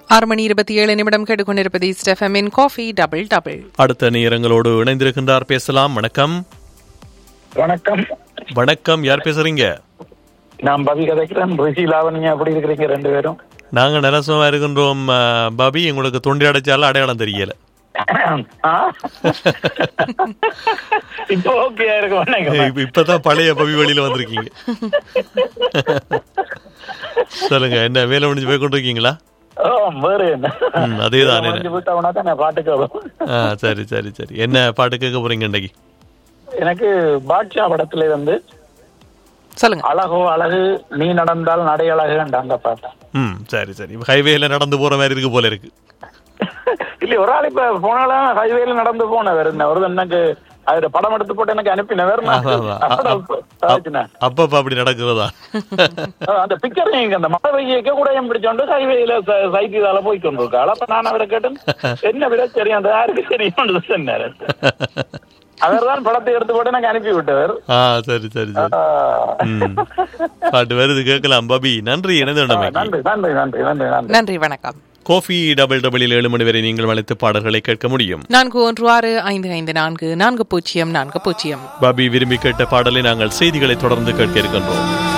ஆறு மணி இருபத்தி ஏழு நிமிடம் கேட்டுக்கொண்டிருப்பது ஸ்டெஃபமின் காஃபி டபுள் டபுள் அடுத்த நேரங்களோடு இணைந்திருக்கின்றார் பேசலாம் வணக்கம் வணக்கம் வணக்கம் யார் பேசுறீங்க நான் பவி கதைக்கிறேன் ரிஷி லாவணியா எப்படி இருக்கிறீங்க ரெண்டு பேரும் நாங்க நலசமா இருக்கின்றோம் ஆ, பாபி உங்களுக்கு தொண்டி அடைச்சாலும் அடையாளம் தெரியல ஆ? இப்போ ஓகே இருக்கும் நினைக்கிறேன். இப்ப- இப்பதான் பழைய பவி வழியில வந்திருக்கீங்க சொல்லுங்க என்ன வேலை முடிஞ்சு போய் கொண்டிருக்கீங்களா ஓ வேற என்ன ம், அதேதான் என்ன. வந்து விட்டவனா தான் நான் பாட்டுக்கு வரும் ஆ, சரி சரி சரி என்ன பாட்டு கேட்க போறீங்க இன்னைக்கு எனக்கு பாட்ஷா படத்துல வந்து சொல்லுங்க அழகோ அழகு நீ நடந்தால் நடை அழகுன்ற அந்த பாட்டு ம் சரி சரி ஹைவேல நடந்து போற மாதிரி இருக்கு போல இருக்கு இல்ல ஒரு ஆள் இப்ப போனாலும் ஹைவேல நடந்து போனவர் என்ன ஒரு எனக்கு அதுல படம் எடுத்து போட்டு எனக்கு அனுப்பினவர் நான் அதான், அதான். அப்பட ஆச்சுண்ணே. அப்பப்ப அப்படி நடக்கிறதா அஹ் அந்த பிக்சர் நீங்க அந்த மழை பெய்யக்க கூட என் பிடிச்சோண்டு ஹைவேல சைக்கிளால போய் கொண்டிருக்காள் அப்ப நான் அவரை கேட்டேன் என்ன விட தெரியும் அந்த யாருக்கு தெரியும் சொன்னாரு அவர் தான் படத்தை எடுத்து போட்டு எனக்கு அனுப்பி விட்டவர் ஆ சரி சரி சரி ஆஹ் ம் பாட்டு வருது கேட்கலாம் பாபி நன்றி இணைந்தமைக்கு நன்றி நன்றி நன்றி நன்றி நன்றி நன்றி வணக்கம் கோஃபி டபுள் டபுளில் ஏழு மணி வரை நீங்கள் அழைத்து பாடல்களை கேட்க முடியும் நான்கு ஒன்று ஆறு ஐந்து ஐந்து நான்கு நான்கு பூஜ்ஜியம் நான்கு பூஜ்ஜியம் பாபி விரும்பி கேட்ட பாடலை நாங்கள் செய்திகளை தொடர்ந்து கேட்க இருக்கின்றோம்